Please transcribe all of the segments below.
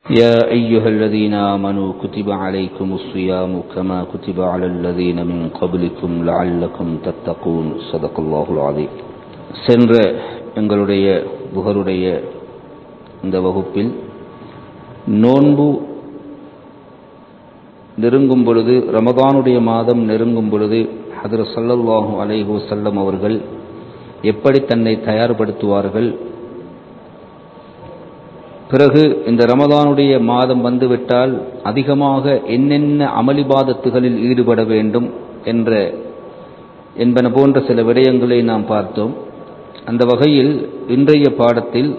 يا أيها الذين آمنوا كتب عليكم الصيام كما كتب على الذين من قبلكم لعلكم تتقون صدق الله العظيم சென்ற எங்களுடைய புகருடைய இந்த வகுப்பில் நோன்பு நெருங்கும் பொழுது ரமதானுடைய மாதம் நெருங்கும் பொழுது ஹதர் சல்லல்லாஹு அலைஹு வசல்லம் அவர்கள் எப்படி தன்னை தயார்படுத்துவார்கள் பிறகு இந்த ரமதானுடைய மாதம் வந்துவிட்டால் அதிகமாக என்னென்ன அமளிபாதத்துகளில் ஈடுபட வேண்டும் என்ற என்பன போன்ற சில விடயங்களை நாம் பார்த்தோம் அந்த வகையில் இன்றைய பாடத்தில்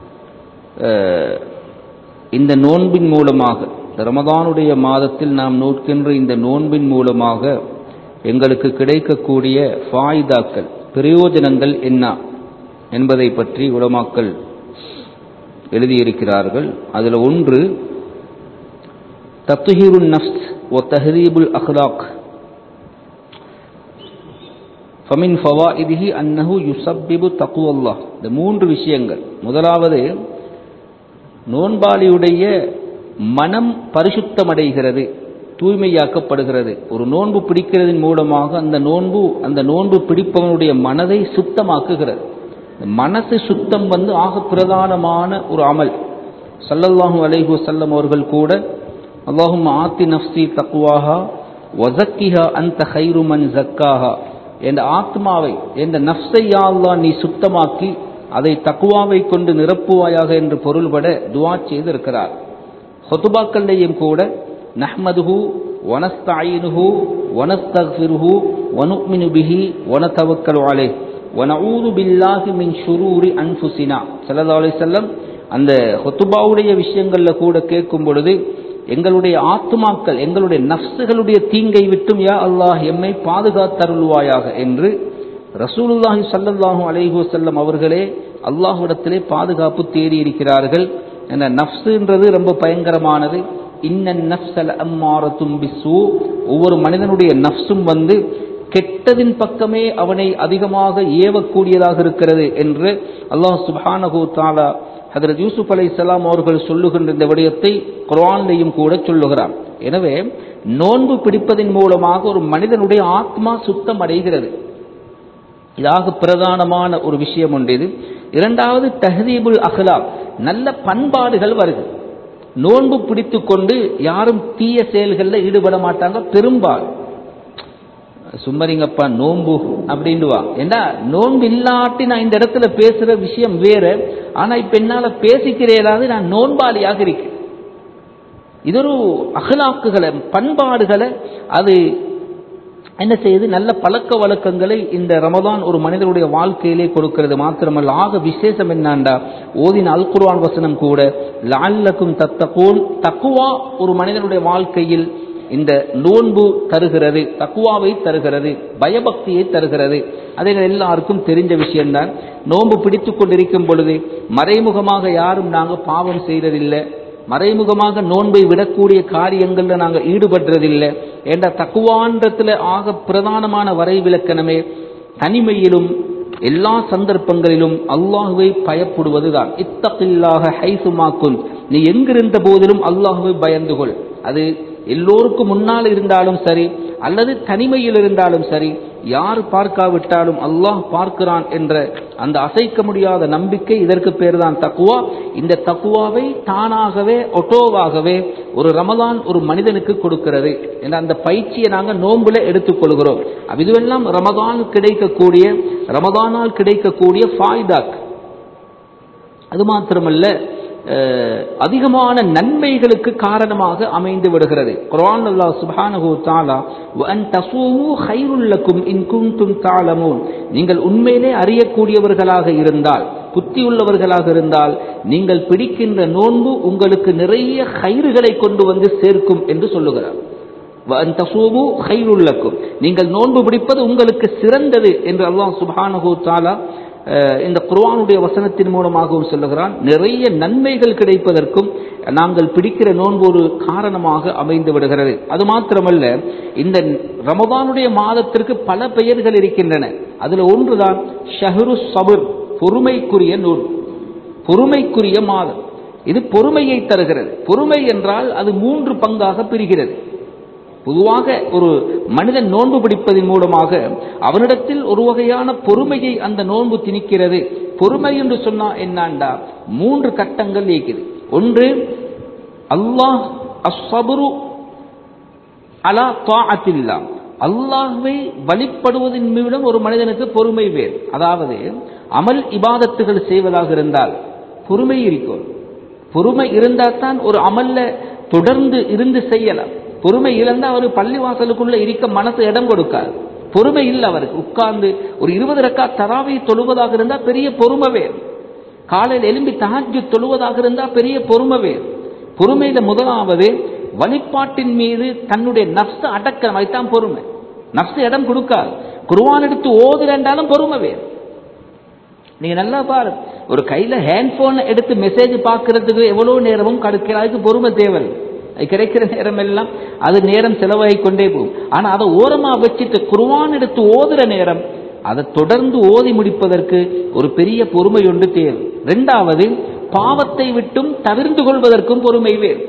இந்த நோன்பின் மூலமாக இந்த ரமதானுடைய மாதத்தில் நாம் நோக்கின்ற இந்த நோன்பின் மூலமாக எங்களுக்கு கிடைக்கக்கூடிய ஃபாய்தாக்கள் பிரயோஜனங்கள் என்ன என்பதை பற்றி உலமாக்கள் எழுதியிருக்கிறார்கள் அதில் ஒன்று தத்துஹீருன் நஃப்ஸ் ஒ தஹரீபுல் அஹ்லாக் ஃபமின் ஃபவாஇதிஹி அன்னஹு யுசப்பிபு தக்குவல்லாஹ் இந்த மூன்று விஷயங்கள் முதலாவது நோன்பாளியுடைய மனம் பரிசுத்தமடைகிறது தூய்மையாக்கப்படுகிறது ஒரு நோன்பு பிடிக்கிறதன் மூலமாக அந்த நோன்பு அந்த நோன்பு பிடிப்பவனுடைய மனதை சுத்தமாக்குகிறது மனசு சுத்தம் வந்து ஆக பிரதானமான ஒரு அமல் சல்லல்லாஹு அலைஹு வசல்லம் அவர்கள் கூட அல்லாஹும் ஆத்தி நஃப்சி தக்குவாஹா வசக்கிஹா அந்த ஹைருமன் ஜக்காஹா என்ற ஆத்மாவை என்ற நஃப்ஸை யாழ்லா நீ சுத்தமாக்கி அதை தக்குவாவை கொண்டு நிரப்புவாயாக என்று பொருள்பட துவா செய்திருக்கிறார் ஹொத்துபாக்கள்லையும் கூட நஹ்மதுஹு வனஸ்தாயினுஹு வனஸ்தஃபிருஹு வனுக்மினு பிஹி வனதவக்கல் அலைஹ் வனஊது பில்லாஹி மின் ஷுரூரி அன்ஃபுசினா சல்லா அலி செல்லம் அந்த ஹொத்துபாவுடைய விஷயங்களில் கூட கேட்கும் பொழுது எங்களுடைய ஆத்துமாக்கள் எங்களுடைய நஃப்ஸுகளுடைய தீங்கை விட்டும் யா அல்லாஹ் எம்மை பாதுகாத்தருள்வாயாக என்று ரசூலுல்லாஹி சல்லல்லாஹு அலைஹு செல்லம் அவர்களே அல்லாஹ்விடத்திலே பாதுகாப்பு தேடி இருக்கிறார்கள் என்ற நஃப்ஸுன்றது ரொம்ப பயங்கரமானது இன்னன் நஃப்ஸல் அம்மாரத்தும் பிசு ஒவ்வொரு மனிதனுடைய நஃப்ஸும் வந்து கெட்டதின் பக்கமே அவனை அதிகமாக ஏவக்கூடியதாக இருக்கிறது என்று அல்லாஹ் சுபானகு தாலா ஹதரத் யூசுப் அலை சலாம் அவர்கள் சொல்லுகின்ற இந்த விடயத்தை குரான்லையும் கூட சொல்லுகிறார் எனவே நோன்பு பிடிப்பதன் மூலமாக ஒரு மனிதனுடைய ஆத்மா சுத்தம் அடைகிறது இதாக பிரதானமான ஒரு விஷயம் உண்டு இது இரண்டாவது தஹதீபுல் அஹ்லாக் நல்ல பண்பாடுகள் வருது நோன்பு பிடித்து கொண்டு யாரும் தீய செயல்களில் ஈடுபட மாட்டாங்க பெரும்பாலும் சும்மரிங்கப்பா நோன்பு அப்படின்டுவா ஏண்டா நோன்பு இல்லாட்டி நான் இந்த இடத்துல பேசுற விஷயம் வேற ஆனா இப்ப என்னால பேசிக்கிறேனாவது நான் நோன்பாளியாக இருக்கேன் இது ஒரு அகலாக்குகளை பண்பாடுகளை அது என்ன செய்யுது நல்ல பழக்க வழக்கங்களை இந்த ரமதான் ஒரு மனிதனுடைய வாழ்க்கையிலே கொடுக்கிறது மாத்திரமல்ல ஆக விசேஷம் என்னாண்டா ஓதின அல் குர்வான் வசனம் கூட லால்லக்கும் தத்தகோன் தக்குவா ஒரு மனிதனுடைய வாழ்க்கையில் இந்த நோன்பு தருகிறது தக்குவாவை தருகிறது பயபக்தியை தருகிறது அதை எல்லாருக்கும் தெரிஞ்ச விஷயம்தான் நோன்பு பிடித்து கொண்டிருக்கும் பொழுது மறைமுகமாக யாரும் நாங்கள் பாவம் செய்யறதில்லை மறைமுகமாக நோன்பை விடக்கூடிய காரியங்கள்ல நாங்கள் ஈடுபடுறதில்லை என்ற தக்குவான்றத்துல ஆக பிரதானமான வரை விளக்கணமே தனிமையிலும் எல்லா சந்தர்ப்பங்களிலும் அல்லாஹுவை பயப்படுவதுதான் இத்தகில்லாக ஹைசுமாக்கும் நீ எங்கிருந்த போதிலும் அல்லாஹுவை பயந்து கொள் அது எல்லோருக்கும் முன்னால் இருந்தாலும் சரி அல்லது தனிமையில் இருந்தாலும் சரி யார் பார்க்காவிட்டாலும் அல்லாஹ் பார்க்கிறான் என்ற அந்த அசைக்க முடியாத நம்பிக்கை இதற்கு பேர் தான் தக்குவா இந்த தக்குவாவை தானாகவே ஒட்டோவாகவே ஒரு ரமதான் ஒரு மனிதனுக்கு கொடுக்கிறது என்ற அந்த பயிற்சியை நாங்கள் நோன்புல எடுத்துக்கொள்கிறோம் இதுவெல்லாம் ரமதான் கிடைக்கக்கூடிய ரமதானால் கிடைக்கக்கூடிய ஃபாய்தாக் அது மாத்திரமல்ல அதிகமான நன்மைகளுக்கு காரணமாக அமைந்து விடுகிறது குர்ஆன் அல்லாஹ் சுப்ஹானஹு தஆலா வஅன் தஸூமு கைருல் லக்கும் இன் குன்தும் தஅலமூன் நீங்கள் உண்மையிலே அறியக்கூடியவர்களாக இருந்தால் புத்தி உள்ளவர்களாக இருந்தால் நீங்கள் பிடிக்கின்ற நோன்பு உங்களுக்கு நிறைய கயிறுகளை கொண்டு வந்து சேர்க்கும் என்று சொல்லுகிறார் வஅன் தஸூமு கைருல் லக்கும் நீங்கள் நோன்பு பிடிப்பது உங்களுக்கு சிறந்தது என்று அல்லாஹ் சுப்ஹானஹு தஆலா இந்த குர்ஆனுடைய வசனத்தின் மூலமாகவும் சொல்லுகிறான் நிறைய நன்மைகள் கிடைப்பதற்கும் நாங்கள் பிடிக்கிற நோன்பு ஒரு காரணமாக அமைந்து விடுகிறது அது மாத்திரமல்ல இந்த ரமதானுடைய மாதத்திற்கு பல பெயர்கள் இருக்கின்றன அதுல ஒன்றுதான் ஷஹரு சபுர் பொறுமைக்குரிய நூல் பொறுமைக்குரிய மாதம் இது பொறுமையை தருகிறது பொறுமை என்றால் அது மூன்று பங்காக பிரிகிறது பொதுவாக ஒரு மனிதன் நோன்பு பிடிப்பதன் மூலமாக அவனிடத்தில் ஒரு வகையான பொறுமையை அந்த நோன்பு திணிக்கிறது பொறுமை என்று சொன்னா என்னண்டா மூன்று கட்டங்கள் இருக்குது ஒன்று அல்லாஹ் அஸ்ஸபுரு அலா தாஅத்தில்லா அல்லாஹ்வை வழிபடுவதன் மூலம் ஒரு மனிதனுக்கு பொறுமை வேறு அதாவது அமல் இபாதத்துகள் செய்வதாக இருந்தால் பொறுமை இருக்கும் பொறுமை இருந்தால் தான் ஒரு அமல்ல தொடர்ந்து இருந்து செய்யலாம் பொறுமை இழந்தா அவர் பள்ளிவாசலுக்குள்ள இருக்க மனசு இடம் கொடுக்காது பொறுமை இல்லை அவருக்கு உட்கார்ந்து ஒரு இருபது ரக்கா தராவை தொழுவதாக இருந்தா பெரிய பொறுமை வேறு காலையில் எலும்பி தஹஜ்ஜு தொழுவதாக இருந்தா பெரிய பொறுமை வேறு பொறுமையில முதலாவது வழிபாட்டின் மீது தன்னுடைய நப்ச அடக்கம் அதுதான் பொறுமை நப்ச இடம் கொடுக்காது குருவான் எடுத்து ஓதுலன்றாலும் பொறுமை வேறு நீங்க நல்லா பாரு ஒரு கையில ஹேண்ட் போன் எடுத்து மெசேஜ் பார்க்கறதுக்கு எவ்வளவு நேரமும் கிடைக்கிற அதுக்கு பொறுமை தேவை அது கிடைக்கிற நேரம் எல்லாம் அது நேரம் செலவாகி கொண்டே போகும் ஆனா அதை ஓரமா வச்சுட்டு குருவான் எடுத்து ஓதுற நேரம் அதை தொடர்ந்து ஓதி முடிப்பதற்கு ஒரு பெரிய பொறுமை ஒன்று தேவை ரெண்டாவது பாவத்தை விட்டும் தவிர்ந்து கொள்வதற்கும் பொறுமை வேறு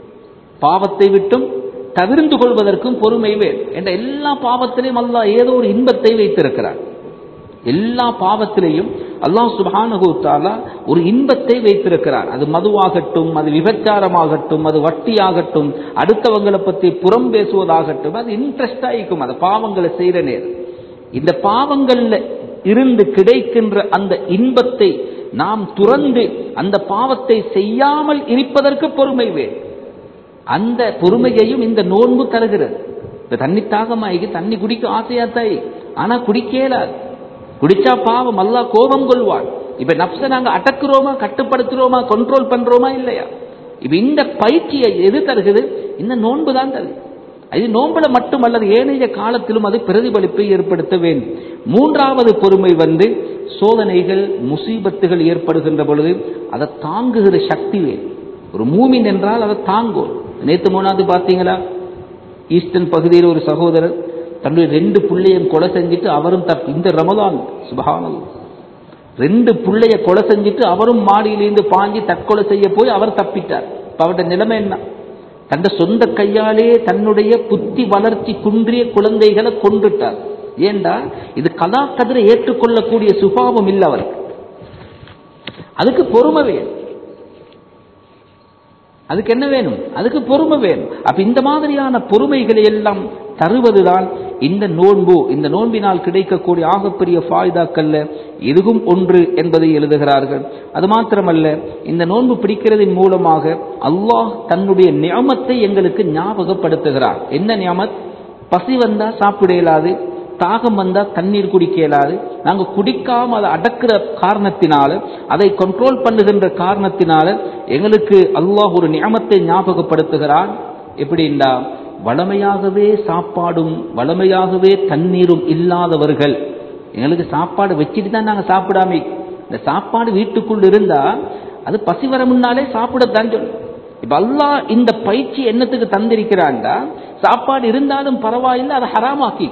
பாவத்தை விட்டும் தவிர்ந்து கொள்வதற்கும் பொறுமை வேறு என்ற எல்லா பாவத்திலையும் அல்லாஹ் ஏதோ ஒரு இன்பத்தை வைத்திருக்கிறார் எல்லா பாவத்திலையும் அல்லாஹ் சுபானகு தாலா ஒரு இன்பத்தை வைத்திருக்கிறார் அது மதுவாகட்டும் அது விபச்சாரமாகட்டும் அது வட்டியாகட்டும் அடுத்தவங்களை பற்றி புறம் பேசுவதாகட்டும் அது இன்ட்ரெஸ்டா இருக்கும் அந்த பாவங்களை செய்யற நேரம் இந்த பாவங்கள்ல இருந்து கிடைக்கின்ற அந்த இன்பத்தை நாம் துறந்து அந்த பாவத்தை செய்யாமல் இருப்பதற்கு பொறுமை வேறு அந்த பொறுமையையும் இந்த நோன்பு தருகிறது இப்ப தண்ணி தாகமாகி தண்ணி குடிக்க ஆசையா தாய் ஆனா குடிக்கலாது குடிச்சா பாவம் அல்லா கோபம் கொள்வாள் இப்ப நப்ச நாங்க அடக்குறோமா கட்டுப்படுத்துறோமா கண்ட்ரோல் பண்றோமா இல்லையா இப்ப இந்த பயிற்சியை எது தருகிறது இந்த நோன்பு தான் தருது இது நோன்புல மட்டுமல்லது ஏனைய காலத்திலும் அது பிரதிபலிப்பை ஏற்படுத்த வேண்டும் மூன்றாவது பொறுமை வந்து சோதனைகள் முசீபத்துகள் ஏற்படுகின்ற பொழுது அதை தாங்குகிற சக்தி வேணும் ஒரு மூமின் என்றால் அதை தாங்கும் நேத்து மூணாவது பார்த்தீங்களா ஈஸ்டர்ன் பகுதியில் ஒரு சகோதரர் தன்னுடைய ரெண்டு பிள்ளையும் கொலை செஞ்சுட்டு அவரும் தப்பி இந்த ரமதான் சுபகானது ரெண்டு பிள்ளைய கொலை செஞ்சுட்டு அவரும் மாடியிலிருந்து பாஞ்சி தற்கொலை செய்ய போய் அவர் தப்பிட்டார் இப்ப அவருடைய நிலைமை என்ன தந்த சொந்த கையாலே தன்னுடைய புத்தி வளர்ச்சி குன்றிய குழந்தைகளை கொண்டுட்டார் ஏண்டா இது கதா கதிரை ஏற்றுக்கொள்ளக்கூடிய சுபாவம் இல்லை அவருக்கு அதுக்கு பொறுமை வேணும் அதுக்கு என்ன வேணும் அதுக்கு பொறுமை வேணும் அப்ப இந்த மாதிரியான பொறுமைகளை எல்லாம் தருவதுதான் இந்த நோன்பு இந்த நோன்பினால் கிடைக்கக்கூடிய ஆகப்பெரிய ஃபாய்தாக்கல்ல இதுவும் ஒன்று என்பதை எழுதுகிறார்கள் அது மாத்திரமல்ல இந்த நோன்பு பிடிக்கிறதின் மூலமாக அல்லாஹ் தன்னுடைய நியமத்தை எங்களுக்கு ஞாபகப்படுத்துகிறார் என்ன நியமத் பசி வந்தா சாப்பிட இயலாது தாகம் வந்தா தண்ணீர் குடிக்க இயலாது நாங்க குடிக்காம அதை அடக்கிற காரணத்தினால அதை கண்ட்ரோல் பண்ணுகின்ற காரணத்தினால எங்களுக்கு அல்லாஹ் ஒரு நியமத்தை ஞாபகப்படுத்துகிறான் எப்படின்னா வளமையாகவே சாப்பாடும் வளமையாகவே தண்ணீரும் இல்லாதவர்கள் எங்களுக்கு சாப்பாடு வச்சுட்டு தான் நாங்க சாப்பிடாம இந்த சாப்பாடு வீட்டுக்குள் இருந்தா அது பசி வர முன்னாலே சாப்பிடத்தான் சொல்லும் இப்ப அல்லாஹ் இந்த பயிற்சி என்னத்துக்கு தந்திருக்கிறான்டா சாப்பாடு இருந்தாலும் பரவாயில்லை அதை ஹராமாக்கி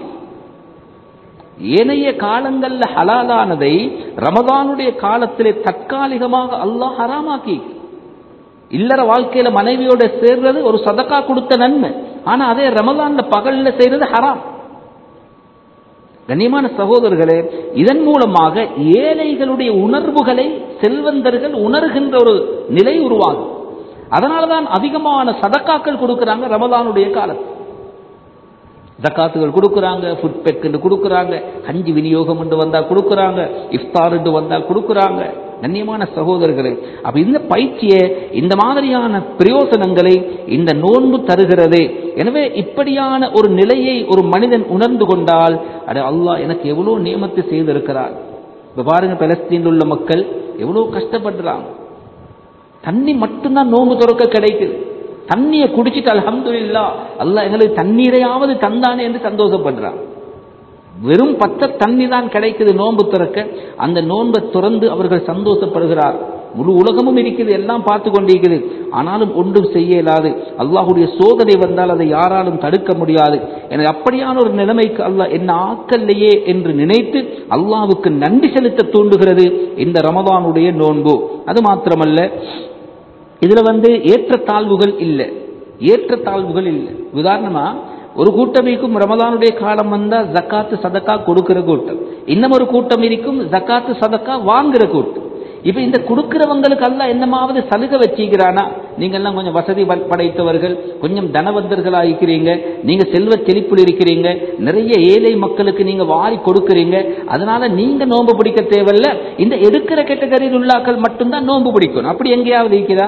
ஏனைய காலங்கள்ல ஹலாலானதை ரமதானுடைய காலத்திலே தற்காலிகமாக அல்லாஹ் ஹராமாக்கி இல்லற வாழ்க்கையில மனைவியோட சேர்றது ஒரு சதக்கா கொடுத்த நன்மை ஆனா அதே ரமதான்ல பகல்ல செய்யறது ஹராம் கண்ணியமான சகோதரர்களே இதன் மூலமாக ஏழைகளுடைய உணர்வுகளை செல்வந்தர்கள் உணர்கின்ற ஒரு நிலை உருவாகும் அதனாலதான் அதிகமான சதக்காக்கள் கொடுக்கிறாங்க ரமதானுடைய காலத்தில் ஜக்காத்துகள் கொடுக்குறாங்க ஃபுட் பெக் கொடுக்குறாங்க கஞ்சி விநியோகம் என்று வந்தா கொடுக்குறாங்க இஃப்தார் என்று வந்தா கொடுக்குறாங்க கண்ணியமான சகோதரர்களே அப்ப இந்த பயிற்சியை இந்த மாதிரியான பிரயோசனங்களை இந்த நோன்பு தருகிறது எனவே இப்படியான ஒரு நிலையை ஒரு மனிதன் உணர்ந்து கொண்டால் அட அல்லாஹ் எனக்கு எவ்வளவு நியமத்தை செய்திருக்கிறார் இப்ப பாருங்க பலஸ்தீனில் உள்ள மக்கள் எவ்வளவு கஷ்டப்படுறாங்க தண்ணி மட்டும்தான் நோன்பு துறக்க கிடைக்குது தண்ணியை குடிச்சிட்டு அல்ஹம்துலில்லா அல்லாஹ் எங்களுக்கு தண்ணீரையாவது தந்தானே என்று சந்தோஷப்படுறான் வெறும் பச்சை தண்ணி தான் கிடைக்குது நோன்பு திறக்க அந்த நோன்பை துறந்து அவர்கள் சந்தோஷப்படுகிறார் முழு உலகமும் இருக்குது எல்லாம் பார்த்து கொண்டிருக்குது ஆனாலும் ஒன்றும் செய்ய இயலாது அல்லாஹுடைய சோதனை வந்தால் அதை யாராலும் தடுக்க முடியாது எனக்கு அப்படியான ஒரு நிலைமைக்கு அல்லாஹ் என்ன ஆக்கல்லையே என்று நினைத்து அல்லாஹ்வுக்கு நன்றி செலுத்த தூண்டுகிறது இந்த ரமதானுடைய நோன்பு அது மாத்திரமல்ல இதுல வந்து ஏற்றத்தாழ்வுகள் இல்லை ஏற்றத்தாழ்வுகள் இல்லை உதாரணமா ஒரு கூட்டம் இருக்கும் ரமதானுடைய காலம் வந்தா ஜக்காத்து சதக்கா கொடுக்கிற கூட்டம் இன்னும் ஒரு கூட்டம் இருக்கும் ஜக்காத்து சதக்கா வாங்குற கூட்டம் இப்ப இந்த கொடுக்கிறவங்களுக்கு அல்ல என்னமாவது சலுகை வச்சிக்கிறானா நீங்க எல்லாம் கொஞ்சம் வசதி ப- படைத்தவர்கள் கொஞ்சம் தனவந்தர்களா இருக்கிறீங்க நீங்க செல்வ செழிப்பில் இருக்கிறீங்க நிறைய ஏழை மக்களுக்கு நீங்க வாரி கொடுக்கிறீங்க அதனால நீங்க நோன்பு பிடிக்க தேவையில்ல இந்த எடுக்கிற கேட்டகரியில் உள்ளாக்கள் மட்டும்தான் நோன்பு பிடிக்கணும் அப்படி எங்கேயாவது இருக்கிறா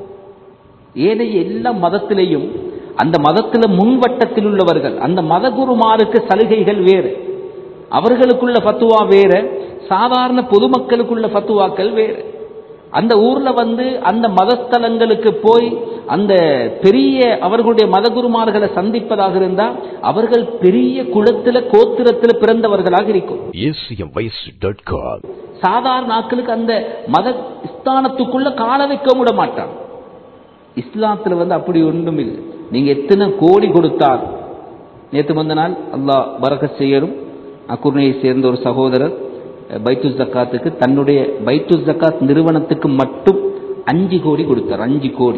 ஏனைய எல்லா மதத்திலையும் அந்த மதத்தில் முன்வட்டத்தில் உள்ளவர்கள் அந்த மதகுருமாருக்கு சலுகைகள் வேறு அவர்களுக்குள்ள ஃபத்துவா வேற சாதாரண பொதுமக்களுக்குள்ள ஃபத்துவாக்கள் வேறு அந்த ஊர்ல வந்து அந்த மதஸ்தலங்களுக்கு போய் அந்த பெரிய அவர்களுடைய மதகுருமார்களை சந்திப்பதாக இருந்தா அவர்கள் பெரிய குலத்துல கோத்திரத்துல பிறந்தவர்களாக இருக்கும் acmvoice.com. சாதாரண ஆட்களுக்கு அந்த மத ஸ்தானத்துக்குள்ள கால வைக்க விட மாட்டான் இஸ்லாத்துல வந்து அப்படி ஒன்றும் இல்லை நீங்க எத்தனை கோடி கொடுத்தால் நேற்று வந்த நாள் அல்லாஹ் பரக்கத் செய்யணும் அக்குர்ணையை சேர்ந்த ஒரு சகோதரர் அஹ், பைத்துஸ் ஜக்காத்துக்கு தன்னுடைய பைத்துஸ் ஜக்காத் நிறுவனத்துக்கு மட்டும் அஞ்சு கோடி கொடுத்தார் அஞ்சு கோடி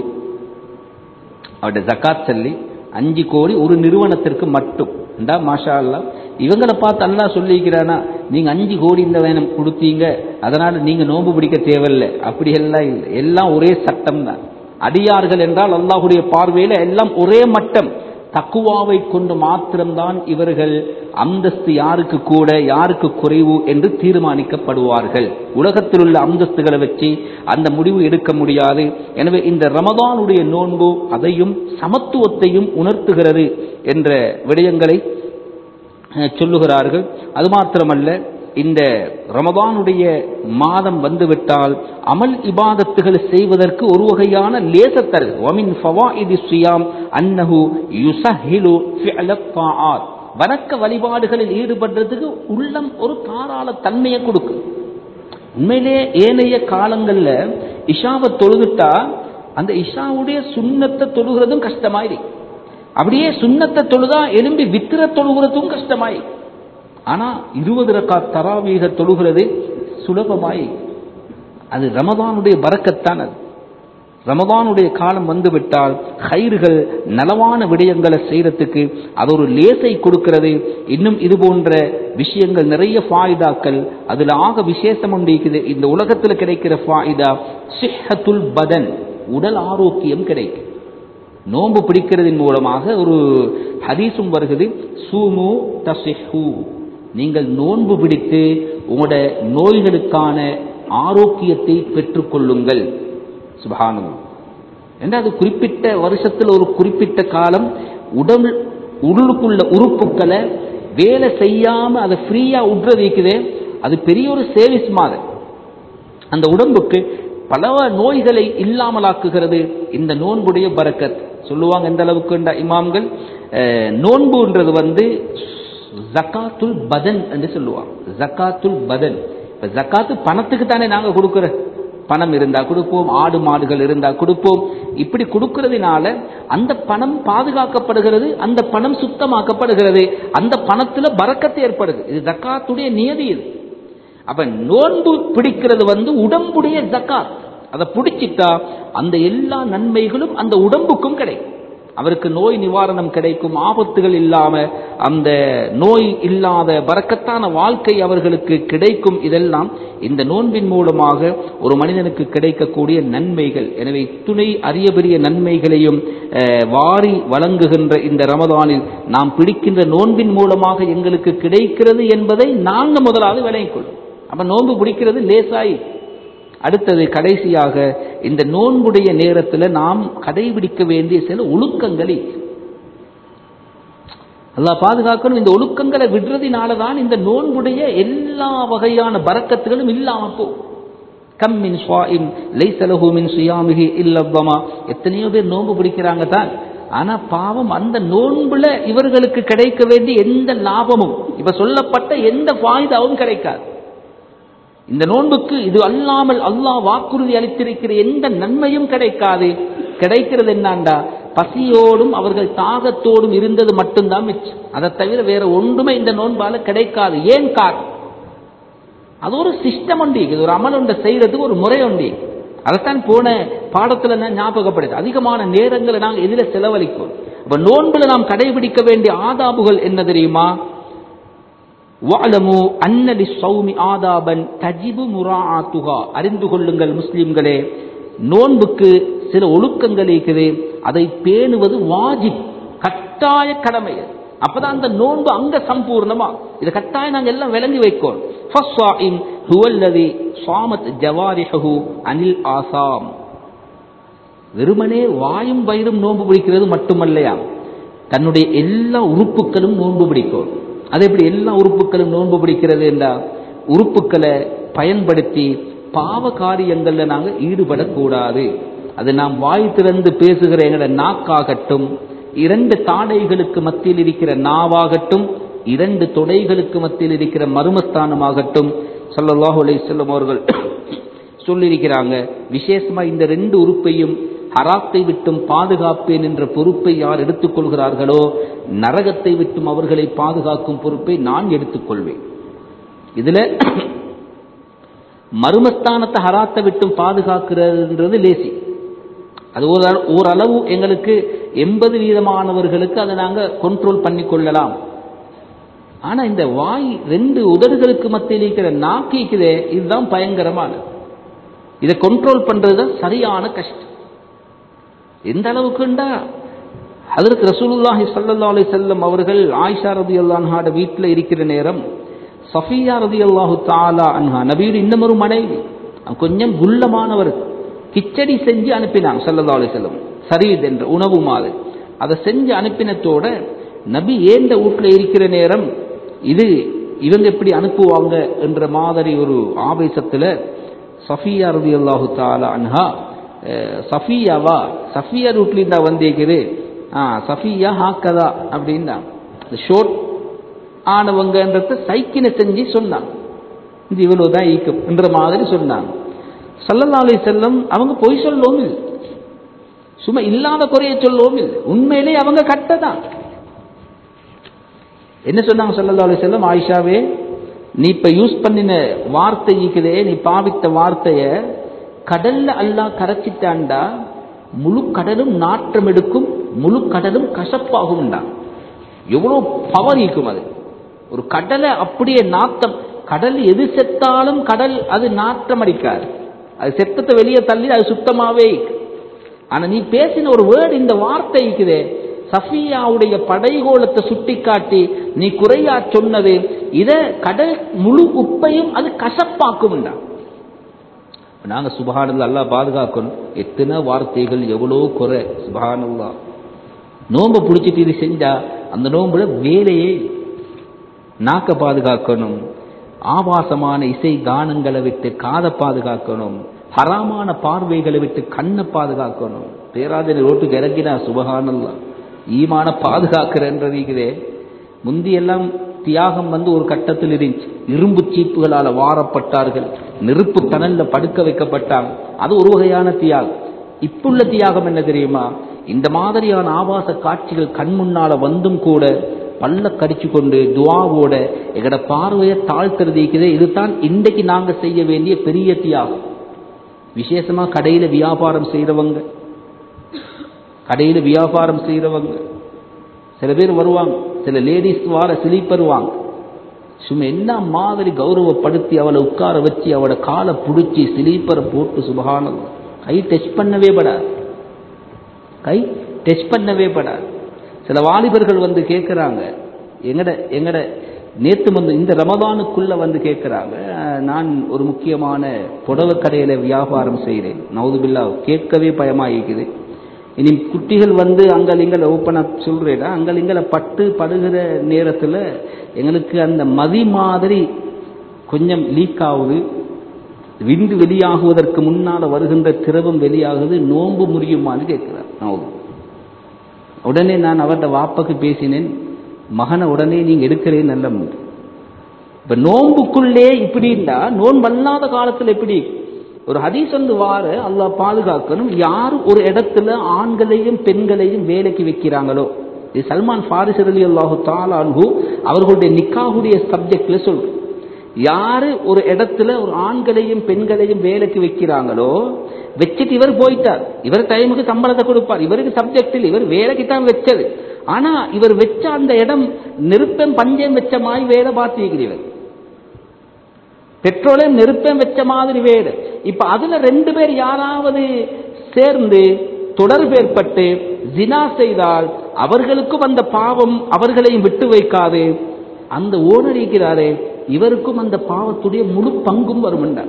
அவருடைய ஜக்காத் சொல்லி அஞ்சு கோடி ஒரு நிறுவனத்திற்கு மட்டும் இந்தா மாஷா அல்லா இவங்களை பார்த்து அல்லாஹ் சொல்லிக்கிறானா நீங்க அஞ்சு கோடி இந்த வேணும் கொடுத்தீங்க அதனால நீங்க நோன்பு பிடிக்க தேவையில்லை அப்படி எல்லாம் இல்லை எல்லாம் ஒரே சட்டம் தான் அடியார்கள் என்றால் அல்லாஹுடைய பார்வையில எல்லாம் ஒரே மட்டம் தக்குவாவை கொண்டு மாத்திரம்தான் இவர்கள் அந்தஸ்து யாருக்கு கூட யாருக்கு குறைவு என்று தீர்மானிக்கப்படுவார்கள் உலகத்தில் உள்ள அந்தஸ்துகளை வச்சு அந்த முடிவு எடுக்க முடியாது எனவே இந்த ரமதானுடைய நோன்பு அதையும் சமத்துவத்தையும் உணர்த்துகிறது என்ற விடயங்களை அஹ், சொல்லுகிறார்கள் அது மாத்திரமல்ல இந்த ரமதானுடைய மாதம் வந்துவிட்டால் அமல் இபாதத்துகள் செய்வதற்கு ஒரு வகையான லேசத்தரு வமின் ஃபவாயிதி சியாம் அன்னஹு யுசஹிலு ஃபிஅலத் தாஆத் வணக்க வழிபாடுகளில் ஈடுபடுறதுக்கு உள்ளம் ஒரு தாராள தன்மையை கொடுக்கும் உண்மையிலேயே ஏனைய காலங்கள்ல இஷாவை தொழுதுட்டா அந்த இஷாவுடைய சுண்ணத்தை தொழுகிறதும் கஷ்டமாயிரு அப்படியே சுண்ணத்தை தொழுதா எலும்பி வித்திர தொழுகிறதும் கஷ்டமாய் ஆனா இருபது ரக்கா தராவீக தொழுகிறது சுலபமாய் அது ரமதானுடைய பறக்கத்தான் அது ரமதானுடைய காலம் வந்துவிட்டால் கயிறுகள் நலவான விடயங்களை செய்யறதுக்கு அது ஒரு லேசை கொடுக்கிறது இன்னும் இது போன்ற விஷயங்கள் நிறைய ஃபாயிதாக்கள் அதுல ஆக விசேஷம் ஒன்று இருக்குது இந்த உலகத்தில் கிடைக்கிற ஃபாயிதா சிஹத்துல் பதன் உடல் ஆரோக்கியம் கிடைக்கும் நோன்பு பிடிக்கிறதின் மூலமாக ஒரு ஹதீஸும் வருகிறது சூமு தசிஹு நீங்கள் நோன்பு பிடித்து உங்களோட நோய்களுக்கான ஆரோக்கியத்தை பெற்றுக்கொள்ளுங்கள் சுபஹானம் என்று அது குறிப்பிட்ட வருஷத்தில் ஒரு குறிப்பிட்ட காலம் உடல் உள்ளுக்குள்ள உறுப்புக்களை வேலை செய்யாம அதை ஃப்ரீயா விட்றது இருக்குதே அது பெரிய ஒரு சேவிஸ் மாதிரி அந்த உடம்புக்கு பல நோய்களை இல்லாமலாக்குகிறது இந்த நோன்புடைய பரக்கத் சொல்லுவாங்க எந்த அளவுக்கு இந்த இமாம்கள் அஹ், நோன்புன்றது வந்து ஜக்காத்துல் பதன் என்று சொல்லுவாங்க ஜக்காத்துல் பதன் இப்ப ஜக்காத்து பணத்துக்கு தானே நாங்க கொடுக்கிற பணம் இருந்தா கொடுப்போம் ஆடு மாடுகள் இருந்தா கொடுப்போம் இப்படி கொடுக்கறதுனால அந்த பணம் பாதுகாக்கப்படுகிறது அந்த பணம் சுத்தமாக்கப்படுகிறது அந்த பணத்துல பறக்கத்து ஏற்படுது இது ஜக்காத்துடைய நியதி இது அப்ப நோன்பு பிடிக்கிறது வந்து உடம்புடைய ஜக்காத் அதை பிடிச்சிட்டா அந்த எல்லா நன்மைகளும் அந்த உடம்புக்கும் கிடைக்கும் அவருக்கு நோய் நிவாரணம் கிடைக்கும் ஆபத்துகள் இல்லாம அந்த நோய் இல்லாத பறக்கத்தான வாழ்க்கை அவர்களுக்கு கிடைக்கும் இதெல்லாம் இந்த நோன்பின் மூலமாக ஒரு மனிதனுக்கு கிடைக்கக்கூடிய நன்மைகள் எனவே துணை அரிய பெரிய நன்மைகளையும் அஹ், வாரி வழங்குகின்ற இந்த ரமதானில் நாம் பிடிக்கின்ற நோன்பின் மூலமாக எங்களுக்கு கிடைக்கிறது என்பதை நாங்க முதலாவது விளங்கிக் கொள்ளும் அப்ப நோன்பு பிடிக்கிறது லேசாய் அடுத்தது கடைசியாக இந்த நோன்புடைய நேரத்தில் நாம் கடைபிடிக்க வேண்டிய சில ஒழுக்கங்கள் இருக்கு. அல்லாஹ் பாதுகாக்கணும் இந்த ஒழுக்கங்களை விடுறதினால தான் இந்த நோன்புடைய எல்லா வகையான பறக்கத்துகளும் இல்லாம போகும் கம் மின் ஷாயிம் லைசலஹு மின் சுயாமிகி இல்லவ்வமா எத்தனையோ பேர் நோன்பு பிடிக்கிறாங்க தான் ஆனா பாவம் அந்த நோன்புல இவர்களுக்கு கிடைக்க வேண்டிய எந்த லாபமும் இப்ப சொல்லப்பட்ட எந்த ஃபாய்தாவும் கிடைக்காது இந்த நோன்புக்கு இது அல்லாமல் அல்லாஹ் வாக்குறுதி அளித்திருக்கிற எந்த நன்மையும் கிடைக்காது கிடைக்கிறது என்னாண்டா பசியோடும் அவர்கள் தாகத்தோடும் இருந்தது மட்டும்தான் மிச்சம் அதை தவிர வேற ஒன்றுமே இந்த நோன்பால கிடைக்காது ஏன் காரணம் அது ஒரு சிஸ்டம் உண்டு இது ஒரு அமல் ஒன்றை செய்யறதுக்கு ஒரு முறை உண்டு அதைத்தான் போன பாடத்துல நான் ஞாபகப்படுது அதிகமான நேரங்களை நாங்கள் எதில செலவழிக்கும் அப்ப நோன்புல நாம் கடைபிடிக்க வேண்டிய ஆதாபுகள் என்ன தெரியுமா வஅலமு அன்ன லிஸ்ஸௌமி ஆதாபன் தஜிபு முராஆத்துஹா அறிந்து கொள்ளுங்கள் முஸ்லிம்களே நோன்புக்கு சில ஒழுக்கங்கள் இருக்குது அதை பேணுவது வாஜிப் கட்டாய கடமை அது. அப்பதான் அந்த நோன்பு அங்க சம்பூர்ணமா இதை கட்டாயம் நாங்க எல்லாம் விளங்கி வைக்கோம் ஃபஸ்ஸாயிம் ஹுவல்லதி ஸாமத் ஜவாரிஹு அனில் ஆசாம் வெறுமனே வாயும் வயிறும் நோன்பு பிடிக்கிறது மட்டுமல்லையா தன்னுடைய எல்லா உறுப்புகளும் நோன்பு பிடிக்கும் அது எப்படி எல்லா உறுப்புகளும் நோன்பு பிடிக்கிறது என்றால் உறுப்புகளை பயன்படுத்தி பாவ காரியங்கள்ல நாங்க ஈடுபடக்கூடாது அது நாம் வாய் திறந்து பேசுகிற எங்களோட நாக்காகட்டும் இரண்டு தாடைகளுக்கு மத்தியில் இருக்கிற நாவாகட்டும் இரண்டு தொடைகளுக்கு மத்தியில் இருக்கிற மர்மஸ்தானமாகட்டும் ஸல்லல்லாஹு அலைஹி வஸல்லம் அவர்கள் சொல்லியிருக்கிறாங்க விசேஷமா இந்த ரெண்டு உறுப்பையும் ஹராத்தை விட்டும் பாதுகாப்பேன் என்ற பொறுப்பை யார் எடுத்துக்கொள்கிறார்களோ நரகத்தை விட்டும் அவர்களை பாதுகாக்கும் பொறுப்பை நான் எடுத்துக்கொள்வேன் இதுல மர்மஸ்தானத்தை ஹராத்தை விட்டும் பாதுகாக்கிறதுன்றது லேசி அது ஒரு ஓரளவு எங்களுக்கு எண்பது வீதமானவர்களுக்கு அதை நாங்க கண்ட்ரோல் பண்ணி கொள்ளலாம் ஆனா இந்த வாய் ரெண்டு உதடுகளுக்கு மத்தியில் இருக்கிற நாக்கு இருக்குதே இதுதான் பயங்கரமானது இதை கண்ட்ரோல் பண்றது தான் சரியான கஷ்டம் எந்த அளவுக்குண்டா அதற்கு ரசூலுல்லாஹி ஸல்லல்லாஹு அலைஹி வஸல்லம் அவர்கள் ஆயிஷா ரலியல்லாஹு அன்ஹாட வீட்டில் இருக்கிற நேரம் சஃபியா ரலியல்லாஹு தஆலா அன்ஹா நபியுடைய இன்னமொரு மனைவி அவங்க கொஞ்சம் குள்ளமானவர் கிச்சடி செஞ்சு அனுப்பினாங்க ஸல்லல்லாஹு அலைஹி வஸல்லம் சரீத் என்ற உணவு மாதிரி அதை செஞ்சு அனுப்பினத்தோட நபி ஏந்த வீட்டில் இருக்கிற நேரம் இது இவங்க எப்படி அனுப்புவாங்க என்ற மாதிரி ஒரு ஆவேசத்தில் சஃபியா ரலியல்லாஹு தஆலா அன்ஹா அஹ், சஃபியாவா சஃபியா ரூட்ல இருந்தா வந்திருக்குது ஆ சஃபியா ஹாக்கதா அப்படின்னா ஷோர்ட் ஆனவங்கன்றத சைக்கினை செஞ்சு சொன்னாங்க இது இவ்வளவுதான் ஈக்கம் என்ற மாதிரி சொன்னாங்க சல்லல்லா அலைஹி செல்லம் அவங்க பொய் சொல்லவும் இல்லை சும்மா இல்லாத குறைய சொல்லவும் இல்லை உண்மையிலே அவங்க கட்டதான் என்ன சொன்னாங்க சல்லல்லா அலைஹி செல்லம் ஆயிஷாவே நீ இப்ப யூஸ் பண்ணின வார்த்தை இருக்குதே நீ பாவித்த வார்த்தைய கடல்ல அல்லாஹ் கரைச்சிட்டான்டா முழு கடலும் நாற்றம் எடுக்கும் முழு கடலும் கசப்பாகும்டா எவ்வளவு பவர் இருக்கும் அது ஒரு கடலை அப்படியே நாத்தம் கடல் எது செத்தாலும் கடல் அது நாற்றம் அடிக்காது அது செத்தத்தை வெளியே தள்ளி அது சுத்தமாவே இருக்கு. ஆனா நீ பேசின ஒரு வேர்டு இந்த வார்த்தை இருக்குதே சஃபியாவுடைய படைகோலத்தை சுட்டிக்காட்டி நீ குறையா சொன்னது இத கடல் முழு உப்பையும் அது கசப்பாக்கும்டா நாங்க சுபஹானல்லா அல்லாஹ் பாதுகாக்கணும் எத்தனை வார்த்தைகள் எவ்வளோ குறை சுபஹானல்லா நோன்பை பிடிச்சிட்டு இது செஞ்சா அந்த நோன்புல வேலையே இல்லை. நாக்க பாதுகாக்கணும் ஆபாசமான இசை கானங்களை விட்டு காதை பாதுகாக்கணும் ஹராமான பார்வைகளை விட்டு கண்ணை பாதுகாக்கணும் பேராதனை ரோட்டுக்கு இறங்கினா சுபகானல்லா ஈமான பாதுகாக்கிறன்றதே முந்தியெல்லாம் தியாகம் வந்து ஒரு கட்டத்தில் இருந்துச்சு இரும்பு சீப்புகளால வாரப்பட்டார்கள் நெருப்பு தணல்ல படுக்க வைக்கப்பட்டாங்க அது ஒரு வகையான தியாகம் இப்புள்ள தியாகம் என்ன தெரியுமா இந்த மாதிரியான ஆபாச காட்சிகள் கண் முன்னால வந்தும் கூட பல்ல கடிச்சு கொண்டு துவாவோட எங்கட பார்வையை தாழ்த்துறது இருக்குதே இதுதான் இன்றைக்கு நாங்க செய்ய வேண்டிய பெரிய தியாகம் விசேஷமா கடையில வியாபாரம் செய்யறவங்க கடையில வியாபாரம் செய்யறவங்க சில பேர் வருவாங்க சில லேடிஸ் வார சிலிப்பர் வாங்க சும்மா என்ன மாதிரி கௌரவப்படுத்தி அவளை உட்கார வச்சு அவளோட காலை பிடிச்சி ஸ்லீப்பரை போட்டு சுபகானம் கை டச் பண்ணவே படாது கை டச் பண்ணவே படாது சில வாலிபர்கள் வந்து கேட்குறாங்க எங்கட எங்கட நேத்து வந்து இந்த ரமதானுக்குள்ள வந்து கேட்குறாங்க நான் ஒரு முக்கியமான புடவை கடையில வியாபாரம் செய்கிறேன் நவுதுபில்லா கேட்கவே பயமா இருக்குது இனி குட்டிகள் வந்து அங்கள் இங்கல ஓப்பன் அப் சொல்றேடா அங்கள் இங்கல பட்டு படுகிற நேரத்தில் எங்களுக்கு அந்த மதி மாதிரி கொஞ்சம் லீக் ஆகுது விந்து வெளியாகுவதற்கு முன்னால வருகின்ற திரவம் வெளியாகுது நோன்பு முறியுமான்னு கேட்கிறார் நோம்பு உடனே நான் அவர்கிட்ட வாப்பக்கு பேசினேன் மகனை உடனே நீங்க எடுக்கிறேன் நல்ல முண்டு இப்ப நோன்புக்குள்ளே இப்படி இருந்தா நோன்பல்லாத காலத்துல எப்படி ஒரு ஹதீஸ் வந்து வார அல்லாஹ் பாதுகாக்கணும் யார் ஒரு இடத்துல ஆண்களையும் பெண்களையும் வேலைக்கு வைக்கிறாங்களோ இது சல்மான் ஃபாரிஸ் அலி அல்லாஹு தாலான்ஹு அவர்களுடைய நிக்காவுடைய சப்ஜெக்ட்ல சொல்றோம் யாரு ஒரு இடத்துல ஒரு ஆண்களையும் பெண்களையும் வேலைக்கு வைக்கிறாங்களோ வச்சுட்டு இவர் போயிட்டார் இவர் டைமுக்கு சம்பளத்தை கொடுப்பார் இவருக்கு சப்ஜெக்ட் இல்லை இவர் வேலைக்கு தான் வச்சது ஆனா இவர் வச்ச அந்த இடம் நெருப்பம் பஞ்சம் வச்ச மாதிரி வேலை பார்த்திருக்கிறீர்கள் பெட்ரோலையும் நெருப்பம் வச்ச மாதிரி வேறு இப்ப அதுல ரெண்டு பேர் யாராவது சேர்ந்து தொடர்பு ஏற்பட்டு ஜினா செய்தால் அவர்களுக்கும் அந்த பாவம் அவர்களையும் விட்டு வைக்காது அந்த ஓனர் இருக்கிறாரே இவருக்கும் அந்த பாவத்துடைய முழு பங்கும் வரும் என்றார்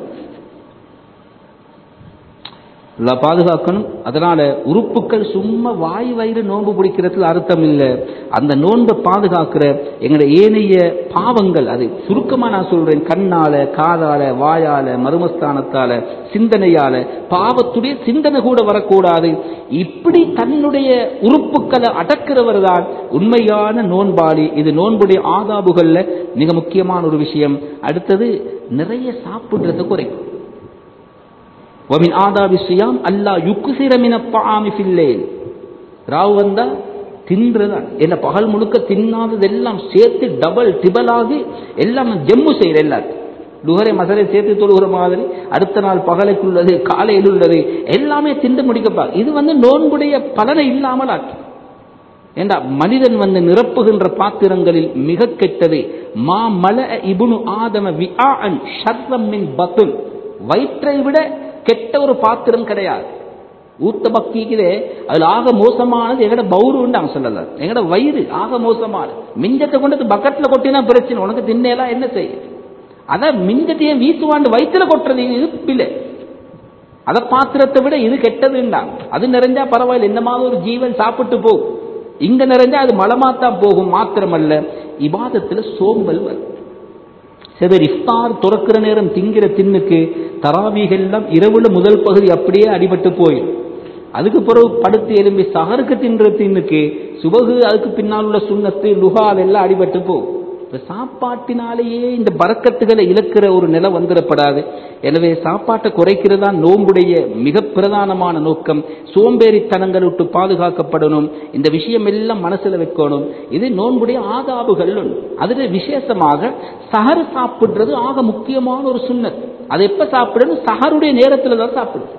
எல்லாம் பாதுகாக்கணும் அதனால உறுப்புகள் சும்மா வாய் வயிறு நோன்பு பிடிக்கிறதுல அர்த்தம் இல்லை அந்த நோன்பை பாதுகாக்கிற எங்களுடைய ஏனைய பாவங்கள் அது சுருக்கமா நான் சொல்றேன் கண்ணால காதால வாயால மருமஸ்தானத்தால சிந்தனையால பாவத்துடைய சிந்தனை கூட வரக்கூடாது இப்படி தன்னுடைய உறுப்புகளை அடக்கிறவர் தான் உண்மையான நோன்பாளி இது நோன்புடைய ஆதாபுகள்ல மிக முக்கியமான ஒரு விஷயம் அடுத்தது நிறைய சாப்பிடுறத குறைக்கும் ومن آداب الصيام ألا يكثر من الطعام في الليل ராவு வந்தா தின்றதான் என்ன பகல் முழுக்க தின்னாதது எல்லாம் சேர்த்து டபுள் டிபல் ஆகி எல்லாம் ஜம்மு செய்யற எல்லாத்தையும் லுகரை மசலை சேர்த்து தொழுகிற மாதிரி அடுத்த நாள் பகலைக்குள்ளது காலையில் உள்ளது எல்லாமே திண்டு முடிக்கப்பா இது வந்து நோன்புடைய பலனை இல்லாமல் ஆக்கி ஏண்டா மனிதன் வந்து நிரப்புகின்ற பாத்திரங்களில் மிக கெட்டது மா மல இபுனு ஆதம விஆன் ஷர்ரம் மின் பத்துன் வயிற்றை விட கெட்ட ஒரு பாத்திரம் கிடையாது ஊத்த பக்திக்குதே அதுல ஆக மோசமானது எங்கட பௌருன்னு அவங்க சொல்லல எங்கட வயிறு ஆக மோசமானது மிஞ்சத்தை கொண்டு பக்கெட்ல கொட்டினா பிரச்சனை உனக்கு தின்னேலாம் என்ன செய்ய அத மிஞ்சத்தையும் வீசுவாண்டு வயிற்றுல கொட்டுறது இது பிள்ளை அத பாத்திரத்தை விட இது கெட்டதுண்டாங்க அது நிறைஞ்சா பரவாயில்ல என்ன மாதிரி ஒரு ஜீவன் சாப்பிட்டு போகும் இங்க நிறைஞ்சா அது மலமாத்தான் போகும் மாத்திரமல்ல இபாதத்துல சோம்பல் வரும் சிலர் இஃப்தார் துறக்கிற நேரம் திங்கிற தின்னுக்கு தராவிகள்லாம் இரவுல முதல் பகுதி அப்படியே அடிபட்டு போயிடும் அதுக்கு பிறகு படுத்து எலும்பி சகருக்கு தின்ற தின்னுக்கு சுபகு அதுக்கு பின்னால் உள்ள சுண்ணத்து லுகா அதெல்லாம் அடிபட்டு போகும் இப்ப சாப்பாட்டினாலேயே இந்த பறக்கத்துகளை இழக்கிற ஒரு நிலை வந்துடப்படாது எனவே சாப்பாட்டை குறைக்கிறதா நோம்புடைய மிக பிரதானமான நோக்கம் சோம்பேறித்தனங்கள் விட்டு பாதுகாக்கப்படணும் இந்த விஷயம் எல்லாம் மனசுல வைக்கணும் இது நோன்புடைய ஆதாபுகள் அதுல விசேஷமாக சஹர் சாப்பிடுறது ஆக முக்கியமான ஒரு சுண்ணத் அது எப்ப சாப்பிடணும் சஹருடைய நேரத்துல தான் சாப்பிடுது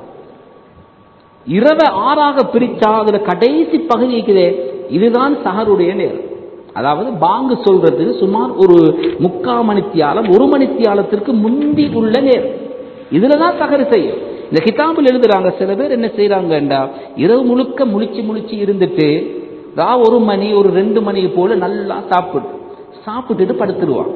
இரவை ஆறாக பிரிச்சா அதுல கடைசி பகுதி இருக்குதே இதுதான் சஹருடைய நேரம் அதாவது பாங்கு சொல்றது சுமார் ஒரு முக்கா மணித்தியாலம் ஒரு மணித்தியாலத்திற்கு முந்தி உள்ள நேரம் இதுலதான் தகரு செய்யும் இந்த கிதாபில் எழுதுறாங்க சில பேர் என்ன செய்யறாங்கண்டா இரவு முழுக்க முழிச்சு முழிச்சு இருந்துட்டு ரா ஒரு மணி ஒரு ரெண்டு மணி போல நல்லா சாப்பிடு சாப்பிட்டுட்டு படுத்துருவான்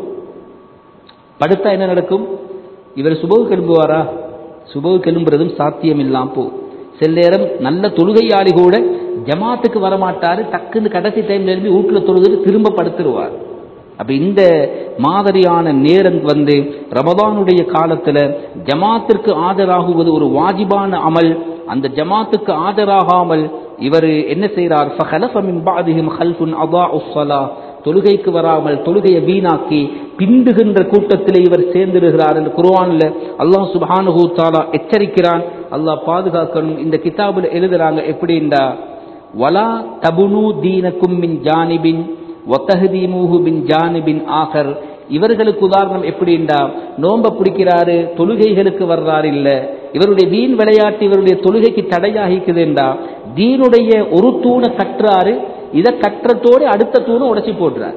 படுத்தா என்ன நடக்கும் இவர் சுபகு கிளம்புவாரா சுபகு கிளம்புறதும் சாத்தியம் இல்லாம போ சில நேரம் நல்ல தொழுகையாளி கூட ஜமாத்துக்கு வரமாட்டாரு டக்குன்னு கடைசி டைம்ல எழுப்பி வீட்டுல தொழுதுட்டு திரும்ப படுத்துருவார் அப்ப இந்த மாதிரியான நேரம் வந்து ரமதானுடைய காலத்துல ஜமாத்திற்கு ஆஜராகுவது ஒரு வாஜிபான அமல் அந்த ஜமாத்துக்கு ஆஜராகாமல் இவர் என்ன செய்கிறார் ஃபஹலஃப மின் பாதிஹிம் ஹல்ஃபுன் அதாஉஸ் ஸலா தொழுகைக்கு வராமல் தொழுகையை வீணாக்கி பிந்துகின்ற கூட்டத்திலே இவர் சேர்ந்திருக்கிறார் என்று குர்ஆன்ல அல்லாஹ் சுப்ஹானஹு தஆலா எச்சரிக்கிறான் அல்லாஹ் பாதுகாக்கணும் இந்த கிதாபுல எழுதுறாங்க எப்படின்னா வலா தபுனு தீனக்கும் மின் ஜானிபின் ஒத்தஹதீமுஹு பின் ஜானிபின் ஆகர் இவர்களுக்கு உதாரணம் எப்படின்னா நோம்ப பிடிக்கிறாரு தொழுகைகளுக்கு வர்றாரு இல்ல இவருடைய வீண் விளையாட்டு இவருடைய தொழுகைக்கு தடையாகிக்குதுண்டா தீனுடைய ஒரு தூணை கட்டுறாரு இதை கட்டுறதோடு அடுத்த தூணை உடைச்சி போடுறார்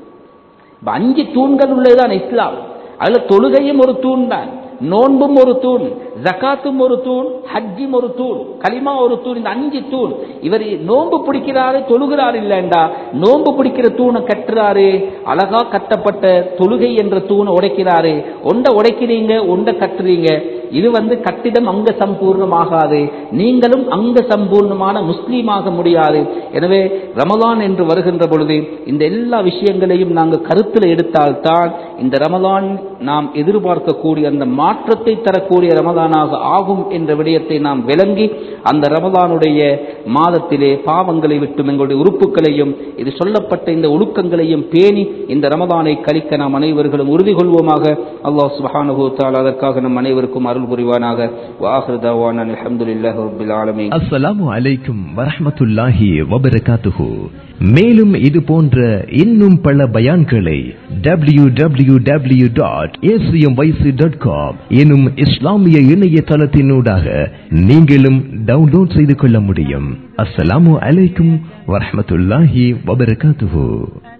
இப்ப அஞ்சு தூண்கள் உள்ளதுதான் இஸ்லாம் அதுல தொழுகையும் ஒரு தூண் தான் நோன்பும் ஒரு தூண் ஜக்காத்தும் ஒரு தூண் ஹஜ்ஜும் ஒரு தூண் கலிமா ஒரு தூண் இந்த அஞ்சு தூண் இவர் நோன்பு பிடிக்கிறாரு தொழுகிறாரு இல்லைண்டா நோன்பு பிடிக்கிற தூணை கட்டுறாரு அழகா கட்டப்பட்ட தொழுகை என்ற தூணை உடைக்கிறாரு ஒண்ட உடைக்கிறீங்க ஒண்ட கட்டுறீங்க இது வந்து கட்டிடம் அங்க சம்பூர்ணமாகாது நீங்களும் அங்க சம்பூர்ணமான முஸ்லீமாக முடியாது எனவே ரமலான் என்று வருகின்ற பொழுது இந்த எல்லா விஷயங்களையும் நாங்கள் கருத்தில் எடுத்தால்தான் இந்த ரமலான் நாம் எதிர்பார்க்கக்கூடிய அந்த மாற்றத்தை தரக்கூடிய ரமதானாக ஆகும் என்ற விடயத்தை நாம் விளங்கி அந்த ரமதானுடைய மாதத்திலே பாவங்களை விட்டும் எங்களுடைய உறுப்புகளையும் இது சொல்லப்பட்ட இந்த ஒழுக்கங்களையும் பேணி இந்த ரமதானை கழிக்க நாம் அனைவர்களும் உறுதி கொள்வோமாக அல்லாஹ் சுபஹானஹு தஆலா அதற்காக நம் அனைவருக்கும் அருள் புரிவானாக வாஹிரு தவானா அல்ஹம்துலில்லாஹி ரப்பில் ஆலமீன் அஸ்ஸலாமு அலைக்கும் வரஹ்மத்துல்லாஹி வபரகாத்துஹு மேலும் இது போன்ற இன்னும் பல பயான்களை W W W dot dot com எனும் இஸ்லாமிய இணையதளத்தினூடாக நீங்களும் டவுன்லோட் செய்து கொள்ள முடியும் அஸ்ஸலாமு அலைக்கும் வரஹ்மத்துல்லாஹி வபரகாத்துஹு